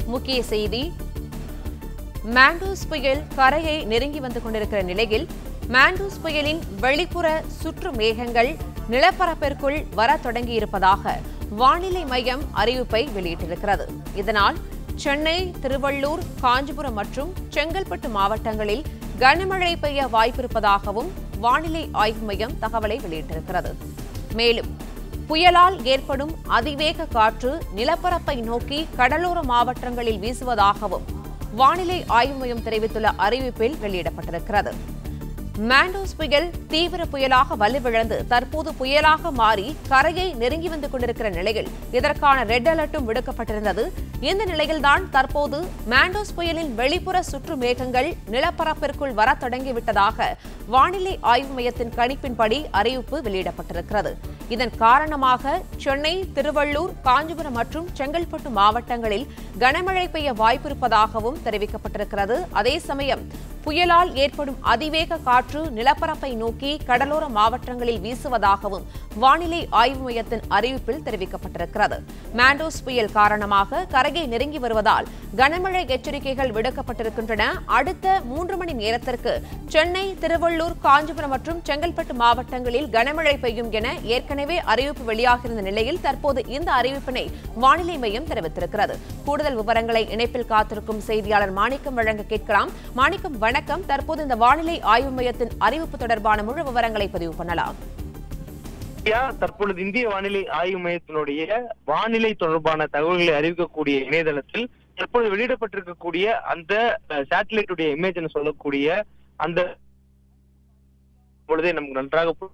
முக்கிய செய்தி மாண்டூஸ் புயல் கரையை நெருங்கி வந்து கொண்டிருக்கிற நிலையில் மாண்டூஸ் புயலின் வெளிப்புற சுற்று மேகங்கள் நிலப்பரப்பிற்குள் வர தொடங்கியிருப்பதாக வானிலை மையம் அறிவிப்பை வெளியிட்டிருக்கிறது இதனால் சென்னை திருவள்ளூர் காஞ்சிபுரம் மற்றும் செங்கல்பட்டு மாவட்டங்களில் கனமழை பெய்ய வாய்ப்பிருப்பதாகவும் வானிலை ஆய்வு மையம் தகவலை வெளியிட்டிருக்கிறது மேலும் புயலால் ஏற்படும் அதிவேக காற்று நிலப்பரப்பை நோக்கி கடலோர மாவட்டங்களில் வீசுவதாகவும் வானிலை ஆய்வு மையம் தெரிவித்துள்ள அறிவிப்பில் வெளியிடப்பட்டிருக்கிறது மாண்டோஸ் புயல் தீவிர புயலாக வலுவிழந்து தற்போது புயலாக மாறி கரையை நெருங்கி வந்து கொண்டிருக்கிற நிலையில் இதற்கான ரெட் அலர்ட்டும் விடுக்கப்பட்டிருந்தது இந்த நிலையில்தான் தற்போது மாண்டோஸ் புயலின் வெளிப்புற சுற்று மேகங்கள் நிலப்பரப்பிற்குள் வர தொடங்கிவிட்டதாக வானிலை ஆய்வு மையத்தின் கணிப்பின்படி அறிவிப்பு வெளியிடப்பட்டிருக்கிறது இதன் காரணமாக சென்னை திருவள்ளூர் காஞ்சிபுரம் மற்றும் செங்கல்பட்டு மாவட்டங்களில் கனமழை பெய்ய வாய்ப்பிருப்பதாகவும் தெரிவிக்கப்பட்டிருக்கிறது அதே சமயம் புயலால் ஏற்படும் அதிவேக காற்று நிலப்பரப்பை நோக்கி கடலோர மாவட்டங்களில் வீசுவதாகவும் வானிலை ஆய்வு மையத்தின் அறிவிப்பில் தெரிவிக்கப்பட்டிருக்கிறது மாண்டோஸ் புயல் காரணமாக கரையை நெருங்கி வருவதால் கனமழை எச்சரிக்கைகள் விடுக்கப்பட்டிருக்கின்றன அடுத்த மூன்று மணி நேரத்திற்கு சென்னை திருவள்ளூர் காஞ்சிபுரம் மற்றும் செங்கல்பட்டு மாவட்டங்களில் கனமழை பெய்யும் என ஏற்கனவே அறிவிப்பு வெளியாகியிருந்த நிலையில் தற்போது இந்த அறிவிப்பினை வானிலை மையம் தெரிவித்திருக்கிறது கூடுதல் விவரங்களை இணைப்பில் காத்திருக்கும் செய்தியாளர் மாணிக்கம் வழங்க கேட்கலாம் மாணிக்கம் வணக்கம் தற்போது இந்த வானிலை ஆய்வு மையத்தின் அறிவிப்பு தொடர்பான முழு விவரங்களை பதிவு பண்ணலாம் இந்தியா தற்பொழுது இந்திய வானிலை ஆய்வு மையத்தினுடைய வானிலை தொடர்பான தகவல்களை அறிவிக்கக்கூடிய இணையதளத்தில் தற்பொழுது வெளியிடப்பட்டிருக்கக்கூடிய அந்த சேட்டலைட்டுடைய இமேஜ் சொல்லக்கூடிய அந்த பொழுதே நமக்கு நன்றாக பு-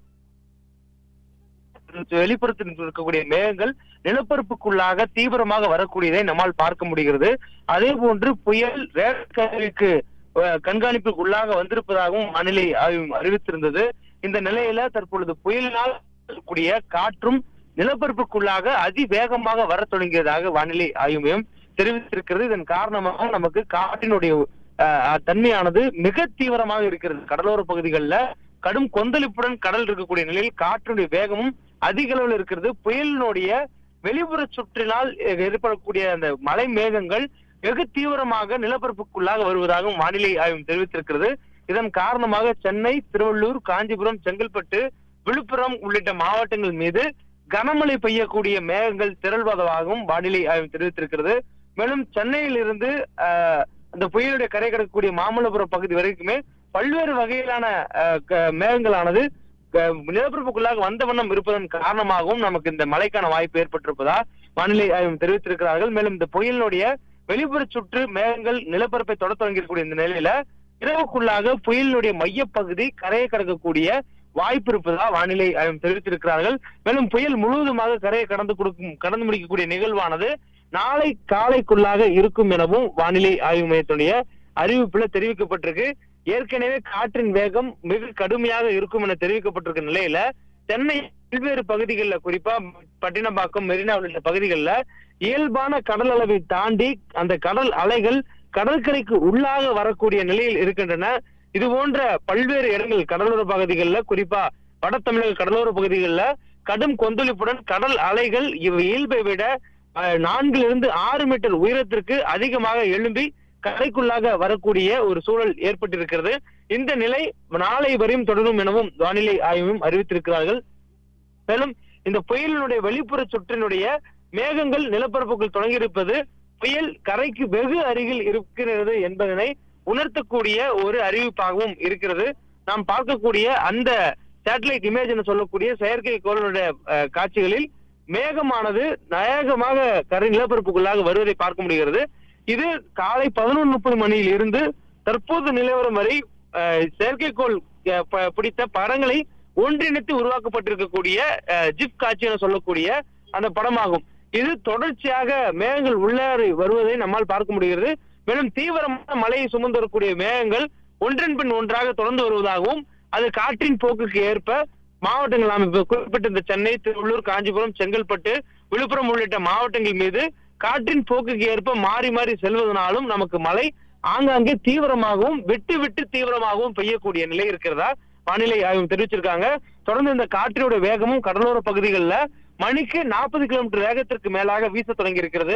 வெளிப்புறத்தில் இருக்கக்கூடிய மேகங்கள் நிலப்பரப்புக்குள்ளாக தீவிரமாக வரக்கூடியதை நம்மால் பார்க்க முடிகிறது அதே போன்று புயல் ரேடாருக்கு கண்காணிப்புக்குள்ளாக வந்திருப்பதாகவும் வானிலை ஆய்வு அறிவித்திருந்தது இந்த நிலையில தற்பொழுது புயலினால் கூடிய காற்றும் நிலப்பரப்புக்குள்ளாக அதிவேகமாக வர தொடங்கியதாக வானிலை ஆய்வு மையம் தெரிவித்திருக்கிறது இதன் காரணமாக நமக்கு காற்றினுடைய அஹ், தன்மையானது மிக தீவிரமாக இருக்கிறது கடலோர பகுதிகளில் கடும் கொந்தளிப்புடன் கடல் இருக்கக்கூடிய நிலையில் காற்றினுடைய வேகமும் அதிக அளவில் இருக்கிறது புயலினுடைய வெளிப்புற சுற்றினால் ஏற்படக்கூடிய அந்த மலை மேகங்கள் வெகு தீவிரமாக நிலப்பரப்புக்குள்ளாக வருவதாகவும் வானிலை ஆய்வு தெரிவித்திருக்கிறது இதன் காரணமாக சென்னை திருவள்ளூர் காஞ்சிபுரம் செங்கல்பட்டு விழுப்புரம் உள்ளிட்ட மாவட்டங்கள் மீது கனமழை பெய்யக்கூடிய மேகங்கள் திரள்வதாகவும் வானிலை ஆய்வு தெரிவித்திருக்கிறது மேலும் சென்னையில் இருந்து ஆஹ், அந்த புயலுடைய கரை கடக்கக்கூடிய மாமல்லபுரம் பகுதி வரைக்குமே பல்வேறு வகையிலான ஆஹ், க- மேகங்களானது க- நிலப்பரப்புக்குள்ளாக வந்த வண்ணம் இருப்பதன் காரணமாகவும் நமக்கு இந்த மழைக்கான வாய்ப்பு ஏற்பட்டிருப்பதா வானிலை ஆய்வு தெரிவித்திருக்கிறார்கள் மேலும் இந்த புயலினுடைய வெளிப்புற சுற்று மேகங்கள் நிலப்பரப்பை தொட தொடங்கியிருக்கக்கூடிய இந்த நிலையில இரவுக்குள்ளாக புயலினுடைய மையப்பகுதி கரையை கடக்கக்கூடிய வாய்ப்பு இருப்பதா வானிலை ஆய்வு தெரிவித்திருக்கிறார்கள் மேலும் புயல் முழுவதுமாக கரையை கடந்து கொடுக்கும் கடந்து முடிக்கக்கூடிய நிகழ்வானது நாளை காலைக்குள்ளாக இருக்கும் எனவும் வானிலை ஆய்வு மையத்துடைய அறிவிப்புல தெரிவிக்கப்பட்டிருக்கு ஏற்கனவே காற்றின் வேகம் மிக கடுமையாக இருக்கும் என தெரிவிக்கப்பட்டிருக்க நிலையில சென்னை பல்வேறு பகுதிகளில் குறிப்பா பட்டினப்பாக்கம் மெரினா உள்ளிட்ட பகுதிகளில் இயல்பான கடல் அளவை தாண்டி அந்த கடல் அலைகள் கடற்கரைக்கு உள்ளாக வரக்கூடிய நிலையில் இருக்கின்றன இது போன்ற பல்வேறு இடங்கள் கடலோர பகுதிகளில் குறிப்பா வட தமிழக கடலோர பகுதிகளில் கடும் கொந்தளிப்புடன் கடல் அலைகள் இவ் இயல்பை விட அஹ், நான்கிலிருந்து ஆறு மீட்டர் உயரத்திற்கு அதிகமாக எழும்பி கரைக்குள்ளாக வரக்கூடிய ஒரு சூழல் ஏற்பட்டிருக்கிறது இந்த நிலை நாளை வரையும் தொடரும் எனவும் வானிலை ஆய்வும் அறிவித்திருக்கிறார்கள் மேலும் இந்த புயலினுடைய வெளிப்புற சுற்றினுடைய மேகங்கள் நிலப்பரப்புக்குள் தொடங்கியிருப்பது புயல் கரைக்கு வெகு அருகில் இருக்கிறது என்பதனை உணர்த்தக்கூடிய ஒரு அறிவிப்பாகவும் இருக்கிறது நாம் பார்க்கக்கூடிய அந்த சேட்டலைட் இமேஜ் என சொல்லக்கூடிய செயற்கை கோளுடைய அஹ், காட்சிகளில் மேகமானது வேகமாக கரை நிலப்பரப்புக்குள்ளாக வருவதை பார்க்க முடிகிறது இது காலை பதினொன்று முப்பது மணியில் இருந்து தற்போது நிலவரம் வரை அஹ், செயற்கைக்கோள் அஹ், ப- பிடித்த படங்களை ஒன்றிணைத்து உருவாக்கப்பட்டிருக்கக்கூடிய அஹ், ஜிப் காட்சி என சொல்லக்கூடிய அந்த படமாகும் இது தொடர்ச்சியாக மேகங்கள் உள்ளாறு வருவதை நம்மால் பார்க்க முடிகிறது மேலும் தீவிரமான மழையை சுமந்து வரக்கூடிய மேகங்கள் ஒன்றன் பின் ஒன்றாக தொடர்ந்து வருவதாகவும் அது காற்றின் போக்குக்கு ஏற்ப மாவட்டங்கள் நாம் இப்ப குறிப்பிட்ட இந்த சென்னை திருவள்ளூர் காஞ்சிபுரம் செங்கல்பட்டு விழுப்புரம் உள்ளிட்ட மாவட்டங்கள் மீது காற்றின் போக்குக்கு ஏற்ப மாறி மாறி செல்வதனாலும் நமக்கு மழை ஆங்காங்கே தீவிரமாகவும் விட்டு விட்டு தீவிரமாகவும் பெய்யக்கூடிய நிலை இருக்கிறதா வானிலை ஆய்வு தெரிவிச்சிருக்காங்க தொடர்ந்து இந்த காற்றினுடைய வேகமும் கடலோர பகுதிகளில் மணிக்கு நாற்பது கிலோமீட்டர் வேகத்திற்கு மேலாக வீச தொடங்கி இருக்கிறது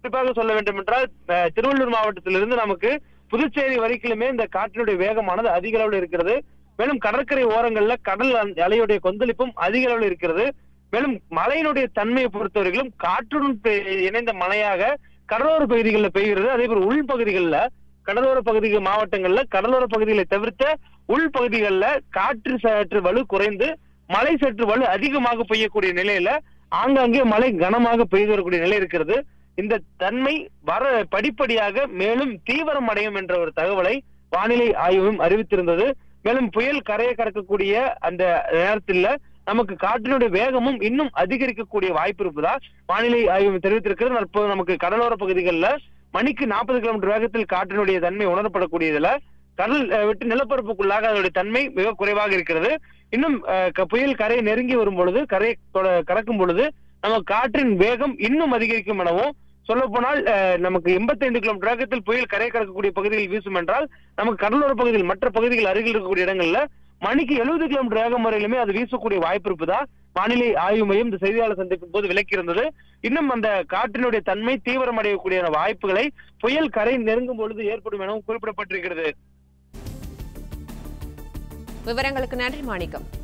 குறிப்பாக சொல்ல வேண்டும் என்றால் அஹ், திருவள்ளூர் மாவட்டத்திலிருந்து நமக்கு புதுச்சேரி வரைக்குமே இந்த காற்றினுடைய வேகமானது அதிக அளவில் இருக்கிறது மேலும் கடற்கரை ஓரங்கள்ல கடல் அலை- அலையுடைய கொந்தளிப்பும் அதிக அளவில் இருக்கிறது மேலும் மழையினுடைய தன்மையை பொறுத்தவரையிலும் காற்றுடன் பெ- இணைந்த மழையாக கடலோர பகுதிகளில் பெய்கிறது அதே போல் உள் பகுதிகளில் கடலோர பகுதிகள் மாவட்டங்கள்ல கடலோர பகுதிகளை தவிர்த்த உள் பகுதிகளில் காற்று சற்று வலு குறைந்து மழை சற்று வலு அதிகமாக பெய்யக்கூடிய நிலையில ஆங்காங்கே மழை கனமாக பெய்து வரக்கூடிய நிலை இருக்கிறது இந்த தன்மை வர படிப்படியாக மேலும் தீவிரம் அடையும் என்ற ஒரு தகவலை வானிலை ஆய்வும் அறிவித்திருந்தது மேலும் புயல் கரையை கடக்கக்கூடிய அந்த நேரத்தில் நமக்கு காற்றினுடைய வேகமும் இன்னும் அதிகரிக்கக்கூடிய வாய்ப்பு இருப்பதா வானிலை ஆய்வு தெரிவித்திருக்கிறது தற்போது நமக்கு கடலோர பகுதிகளில் மணிக்கு நாற்பது கிலோமீட்டர் வேகத்தில் காற்றினுடைய தன்மை உணரப்படக்கூடியதுல கடல் அஹ், விட்டு நிலப்பரப்புக்குள்ளாக அதனுடைய தன்மை மிக குறைவாக இருக்கிறது இன்னும் அஹ், க- புயல் கரையை நெருங்கி வரும் பொழுது கரையை தொட- கடக்கும் பொழுது நம்ம காற்றின் வேகம் இன்னும் அதிகரிக்கும் எனவும் சொல்ல போனால் நமக்கு 85 கிலோமீட்டர் வேகத்தில் புயல் கரை கடக்கக்கூடிய பகுதியில் வீசும் என்றால் நமக்கு கடலோர பகுதியில் மற்ற பகுதிகள் அருகில் இருக்கக்கூடிய இடங்கள்ல மணிக்கு 70 கிலோமீட்டர் வேகம் வரையிலுமே அது வீசக்கூடிய வாய்ப்பு இருப்பதா வானிலை ஆய்வு மையம் இந்த செய்தியாளர் சந்திப்பின் போது விளக்கியிருந்தது இன்னும் அந்த காற்றினுடைய தன்மை தீவிரமடையக்கூடிய வாய்ப்புகளை புயல் கரை நெருங்கும் பொழுது ஏற்படும் எனவும் குறிப்பிடப்பட்டிருக்கிறது விவரங்களுக்கு நன்றி மாணிக்கம்